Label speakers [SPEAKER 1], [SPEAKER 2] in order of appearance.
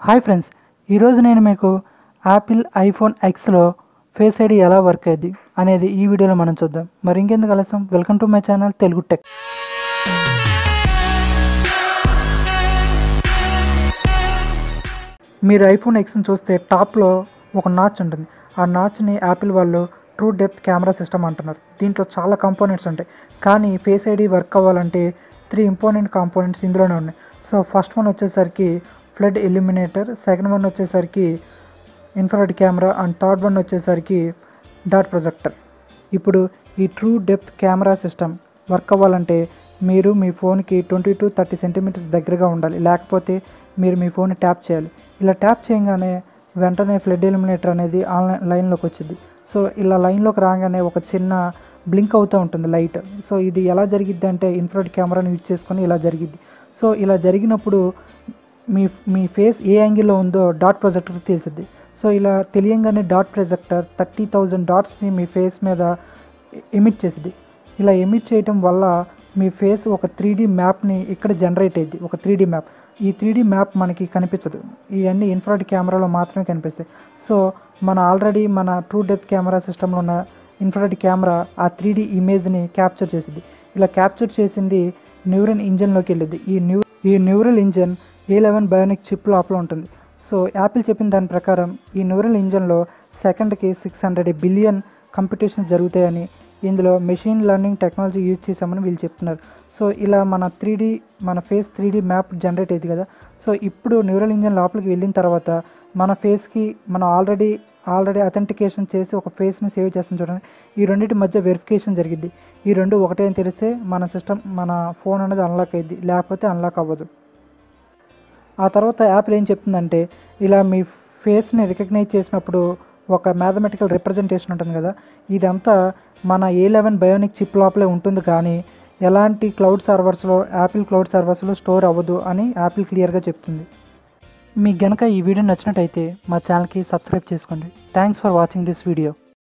[SPEAKER 1] hi friends ఈరోజు నేను మీకు యాపిల్ ఐఫోన్ ఎక్స్లో ఫేస్ ఐడి ఎలా వర్క్ అయ్యింది అనేది ఈ వీడియోలో మనం చూద్దాం మరి ఇంకెందుకు ఆలస్యం welcome to my channel Telugu tech మీరు ఐఫోన్ ఎక్స్ని చూస్తే టాప్లో ఒక నాచ్ ఉంటుంది ఆ నాచ్ని యాపిల్ వాళ్ళు ట్రూ డెప్త్ కెమెరా సిస్టమ్ అంటున్నారు దీంట్లో చాలా కాంపోనెంట్స్ ఉంటాయి కానీ ఫేస్ ఐడి వర్క్ అవ్వాలంటే త్రీ ఇంపార్టెంట్ కాంపోనెంట్స్ ఇందులోనే ఉన్నాయి సో ఫస్ట్ వన్ వచ్చేసరికి ఫ్లడ్ ఎలిమినేటర్ సెకండ్ వన్ వచ్చేసరికి infrared camera and third one వచ్చేసరికి డాట్ ప్రొజెక్టర్ ఇప్పుడు ఈ true depth camera system work అవ్వాలంటే మీరు మీ ఫోన్కి ట్వంటీ టు థర్టీ సెంటీమీటర్స్ దగ్గరగా ఉండాలి లేకపోతే మీరు మీ ఫోన్ని ట్యాప్ చేయాలి ఇలా ట్యాప్ చేయగానే వెంటనే ఫ్లడ్ ఎలిమినేటర్ అనేది ఆన్లైన్ లైన్లోకి వచ్చింది సో ఇలా లైన్లోకి రాగానే ఒక చిన్న బ్లింక్ అవుతూ ఉంటుంది లైట్ సో ఇది ఎలా జరిగిద్ది అంటే ఇన్ఫ్రారెడ్ కెమెరాని యూజ్ చేసుకొని ఇలా జరిగిద్ది సో ఇలా జరిగినప్పుడు మీ మీ ఫేస్ ఏ యాంగిల్లో ఉందో డాట్ ప్రొజెక్టర్ తెలిసిద్ది సో ఇలా తెలియంగానే డాట్ ప్రొజెక్టర్ థర్టీ థౌజండ్ డాట్స్ని మీ ఫేస్ మీద ఎమిట్ చేసింది ఇలా ఎమిట్ చేయటం వల్ల మీ ఫేస్ ఒక త్రీ డీ మ్యాప్ని ఇక్కడ జనరేట్ అయ్యింది ఒక త్రీ డీ మ్యాప్ ఈ త్రీ డీ మ్యాప్ మనకి కనిపించదు ఇవన్నీ ఇన్ఫ్రారెడ్ కెమెరాలో మాత్రమే కనిపిస్తాయి సో మన ఆల్రెడీ మన ట్రూ డెప్త్ కెమెరా సిస్టంలో ఉన్న ఇన్ఫ్రారెడ్ కెమెరా ఆ త్రీ డీ ఇమేజ్ని క్యాప్చర్ చేసింది ఇలా క్యాప్చర్ చేసింది న్యూరల్ ఇంజన్లోకి వెళ్ళింది ఈ న్యూ ఈ neural engine A eleven bionic chip లోపల ఉంటుంది సో యాపిల్ చెప్పిన దాని ప్రకారం ఈ న్యూరల్ ఇంజన్లో సెకండ్కి సిక్స్ హండ్రెడ్ బిలియన్ కంపిటీషన్స్ జరుగుతాయని ఇందులో మెషిన్ లెర్నింగ్ టెక్నాలజీ యూజ్ చేసామని వీళ్ళు చెప్తున్నారు సో ఇలా మన త్రీ మన ఫేస్ త్రీ మ్యాప్ జనరేట్ అయ్యింది కదా సో ఇప్పుడు న్యూరల్ ఇంజన్ లోపలికి వెళ్ళిన తర్వాత మన ఫేస్కి మనం ఆల్రెడీ ఆల్రెడీ అథెంటికేషన్ చేసి ఒక ఫేస్ని సేవ్ చేస్తాం చూడండి ఈ రెండింటి మధ్య వెరిఫికేషన్ జరిగింది ఈ రెండు ఒకటే అని తెలిస్తే మన సిస్టమ్ మన ఫోన్ అనేది అన్లాక్ అయ్యింది లేకపోతే అన్లాక్ అవ్వదు ఆ తర్వాత యాపిల్ ఏం చెప్తుందంటే ఇలా మీ ఫేస్ని రికగ్నైజ్ చేసినప్పుడు ఒక మ్యాథమెటికల్ రిప్రజెంటేషన్ ఉంటుంది కదా ఇదంతా మన ఏ లెవెన్ బయోనిక్ చిప్ లోపలే ఉంటుంది కానీ ఎలాంటి క్లౌడ్ సర్వర్స్లో యాపిల్ క్లౌడ్ సర్వర్స్లో స్టోర్ అవ్వదు అని యాపిల్ క్లియర్గా చెప్తుంది మీకు గనక ఈ వీడియో నచ్చినట్టయితే మా ఛానల్కి సబ్స్క్రైబ్ చేసుకోండి thanks for watching this video